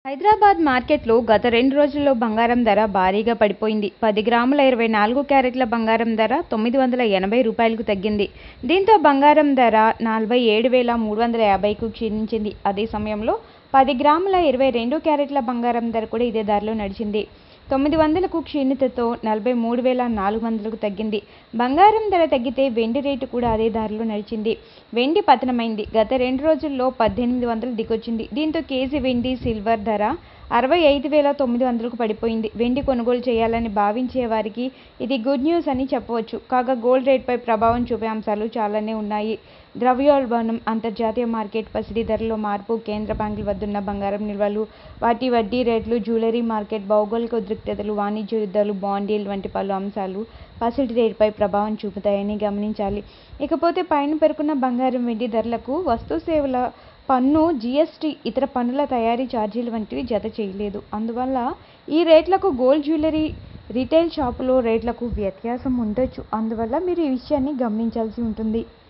హైదరాబాద్ మార్కెట్లో గత రెండు రోజుల్లో బంగారం ధర భారీగా పడిపోయింది పది గ్రాముల ఇరవై నాలుగు క్యారెట్ల బంగారం ధర తొమ్మిది వందల ఎనభై రూపాయలకు తగ్గింది దీంతో బంగారం ధర నలభై ఏడు వేల మూడు వందల యాభైకు క్షీణించింది అదే సమయంలో పది గ్రాముల ఇరవై రెండు క్యారెట్ల బంగారం ధర కూడా ఇదే ధరలో నడిచింది తొమ్మిది వందలకు క్షీణతతో నలభై మూడు వేల నాలుగు వందలకు తగ్గింది బంగారం ధర తగ్గితే వెండి రేటు కూడా అదే దారిలో నడిచింది వెండి పతనమైంది గత రెండు రోజుల్లో పద్దెనిమిది వందలు దిగొచ్చింది దీంతో కేజీ వెండి సిల్వర్ ధర అరవై ఐదు వేల తొమ్మిది వందలకు పడిపోయింది వెండి కొనుగోలు చేయాలని భావించే వారికి ఇది గుడ్ న్యూస్ అని చెప్పవచ్చు కాగా గోల్డ్ రేట్పై ప్రభావం చూపే అంశాలు చాలానే ఉన్నాయి ద్రవ్యోల్బణం అంతర్జాతీయ మార్కెట్ పసిడి ధరలో మార్పు కేంద్ర బ్యాంకుల వద్దున్న బంగారం నిల్వలు వాటి వడ్డీ రేట్లు జ్యువెలరీ మార్కెట్ భౌగోళిక ఉద్రిక్తతలు వాణిజ్య యుద్ధాలు బాండీలు వంటి పలు అంశాలు పసిడి రేటుపై ప్రభావం చూపుతాయని గమనించాలి ఇకపోతే పైన పేర్కొన్న బంగారం వెండి ధరలకు వస్తు సేవల పన్ను జీఎస్టీ ఇతర పన్నుల తయారీ ఛార్జీలు వంటివి జత చేయలేదు అందువల్ల ఈ రేట్లకు గోల్డ్ జ్యువెలరీ రిటైల్ షాపులో రేట్లకు వ్యత్యాసం ఉండొచ్చు అందువల్ల మీరు ఈ విషయాన్ని గమనించాల్సి ఉంటుంది